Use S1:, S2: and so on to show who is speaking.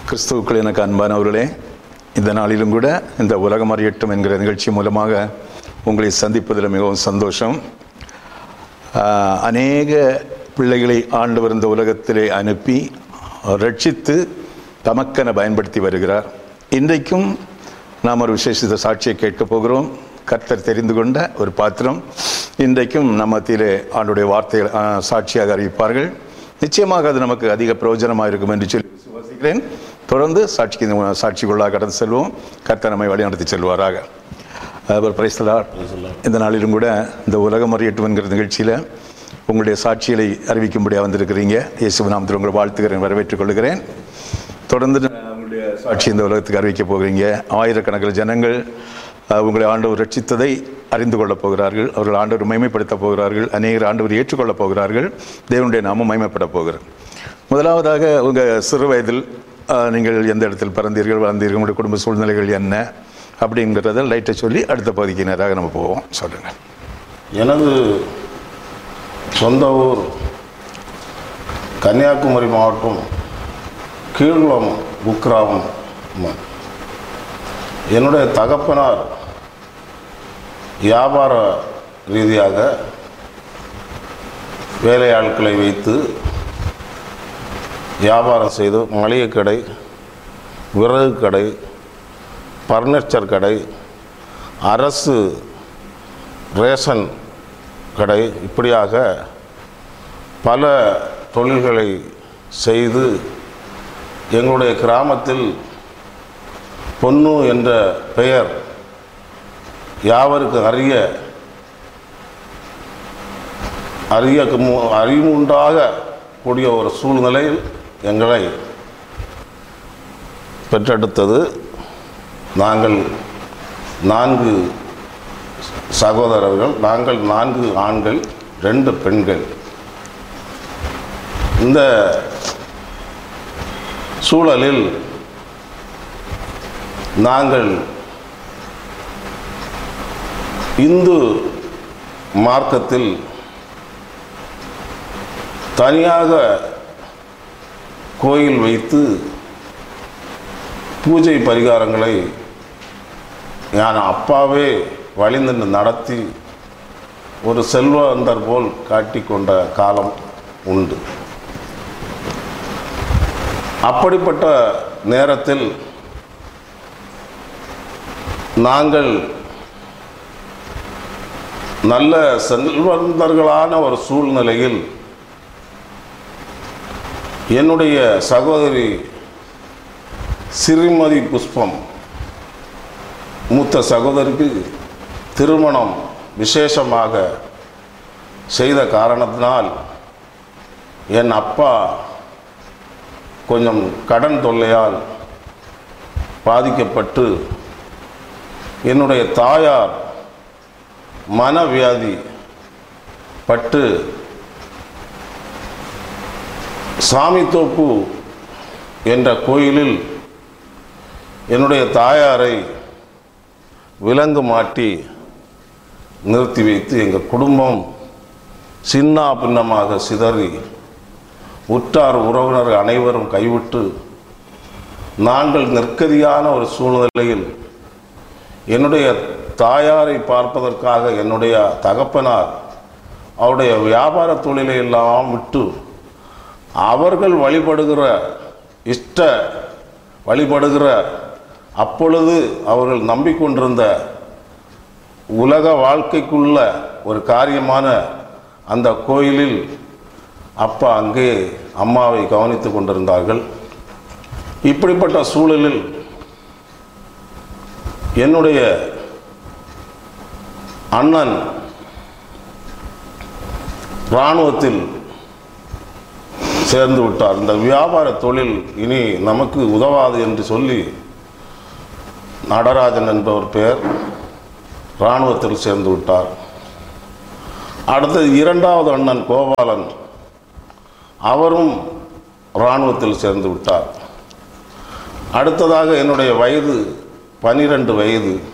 S1: கிறிஸ்துவுக்குள் எனக்கு அன்பானவர்களே இந்த நாளிலும் கூட இந்த உலகம் அறியட்டும் என்கிற நிகழ்ச்சி மூலமாக உங்களை சந்திப்பதில் மிகவும் சந்தோஷம் ஆஹ், அநேக பிள்ளைகளை ஆண்டவர் இந்த உலகத்திலே அனுப்பி ரட்சித்து தமக்கென பயன்படுத்தி வருகிறார் இன்றைக்கும் நாம் ஒரு விசேஷித்த சாட்சியை கேட்கப் போகிறோம் கர்த்தர் தெரிந்து கொண்ட ஒரு பாத்திரம் இன்றைக்கும் நம்ம மத்தியிலே ஆண்டுடைய வார்த்தைகள் ஆஹ், சாட்சியாக அறிவிப்பார்கள் நிச்சயமாக அது நமக்கு அதிக பிரயோஜனமாக இருக்கும் என்று சொல்லி விசுவாசிக்கிறேன் தொடர்ந்து சாட்சிக்கு இந்த சாட்சிக்குள்ளாக கடந்து செல்வோம் கர்த்தர் நம்மை வழிநடத்தி செல்வாராக அவர் பிரைஸ்தலா இந்த நாளிலும் கூட இந்த உலகம் அறியட்டும் என்கிற நிகழ்ச்சியில் உங்களுடைய சாட்சிகளை அறிவிக்கும்படியாக வந்திருக்கிறீங்க இயேசு நாமத்தில் உங்களை வாழ்த்துகிறேன் வரவேற்றுக் கொள்கிறேன் தொடர்ந்து நான் உங்களுடைய சாட்சி இந்த உலகத்துக்கு அறிவிக்க போகிறீங்க ஆயிரக்கணக்கில் ஜனங்கள் அஹ், உங்களை ஆண்டவர் ரட்சித்ததை அறிந்து கொள்ளப் போகிறார்கள் அவர்கள் ஆண்டவர் மைமைப்படுத்தப் போகிறார்கள் அநேகர் ஆண்டவர் ஏற்றுக்கொள்ளப் போகிறார்கள் தேவனுடைய நாமம் மைமைப்பட போகிறது முதலாவதாக உங்கள் சிறு வயதில் அஹ், நீங்கள் எந்த இடத்தில் பிறந்தீர்கள் வளர்ந்தீர்கள் உங்களுடைய குடும்ப சூழ்நிலைகள் என்ன அப்படிங்கிறத லைட்டை சொல்லி அடுத்த பகுதிக்கு நேராக நம்ம போவோம் சொல்லுங்கள்
S2: எனது சொந்த ஊர் கன்னியாகுமரி மாவட்டம் கீழ்குளம் குக்கிராமம் ம- என்னுடைய தகப்பனார் வியாபார ரீதியாக வேலையாட்களை வைத்து வியாபாரம் செய்து மளிகை கடை விறகு கடை பர்னிச்சர் கடை அரசு ரேஷன் கடை இப்படியாக பல தொழில்களை செய்து எங்களுடைய கிராமத்தில் பொன்னு என்ற பெயர் யாவருக்கு அறிய அறிய அறிவுண்டாக கூடிய ஒரு சூழ்நிலையில் எங்களை பெற்றெடுத்தது நாங்கள் நான்கு சகோதரர்கள் நாங்கள் நான்கு ஆண்கள் ரெண்டு பெண்கள் இந்த சூழலில் நாங்கள் இந்து மார்க்கத்தில் தனியாக கோயில் வைத்து பூஜை பரிகாரங்களை என் அப்பாவே வழிந்து நடத்தி ஒரு செல்வந்தர் போல் காட்டிக்கொண்ட காலம் உண்டு அப்படிப்பட்ட நேரத்தில் நாங்கள் நல்ல செல்வந்தர்களான ஒரு சூழ்நிலையில் என்னுடைய சகோதரி சிறுமதி புஷ்பம் மூத்த சகோதரிக்கு திருமணம் விசேஷமாக செய்த காரணத்தினால் என் அப்பா கொஞ்சம் கடன் தொல்லையால் பாதிக்கப்பட்டு என்னுடைய தாயார் மனவியாதி பட்டு சாமித்தோப்பு என்ற கோயிலில் என்னுடைய தாயாரை விலங்கு மாட்டி நிறுத்தி வைத்து எங்கள் குடும்பம் சின்ன பின்னமாக சிதறி உற்றார் உறவினர் அனைவரும் கைவிட்டு நாங்கள் நெருக்கடியான ஒரு சூழ்நிலையில் என்னுடைய தாயாரை பார்ப்பதற்காக என்னுடைய தகப்பனார் அவருடைய வியாபார தொழிலை எல்லாம் விட்டு அவர்கள் வழிபடுகிற இஷ்ட வழிபடுகிற அப்பொழுது அவர்கள் நம்பிக்கொண்டிருந்த உலக வாழ்க்கைக்குள்ள ஒரு காரியமான அந்த கோயிலில் அப்பா அங்கே அம்மாவை கவனித்து கொண்டிருந்தார்கள் இப்படிப்பட்ட சூழலில் என்னுடைய அண்ணன் இராணுவத்தில் சேர்ந்து விட்டார் இந்த வியாபார தொழில் இனி நமக்கு உதவாது என்று சொல்லி நடராஜன் என்பவர் பெயர் இராணுவத்தில் சேர்ந்து விட்டார் அடுத்தது இரண்டாவது அண்ணன் கோபாலன் அவரும் இராணுவத்தில் சேர்ந்து விட்டார் அடுத்ததாக என்னுடைய வயது பனிரெண்டு வயது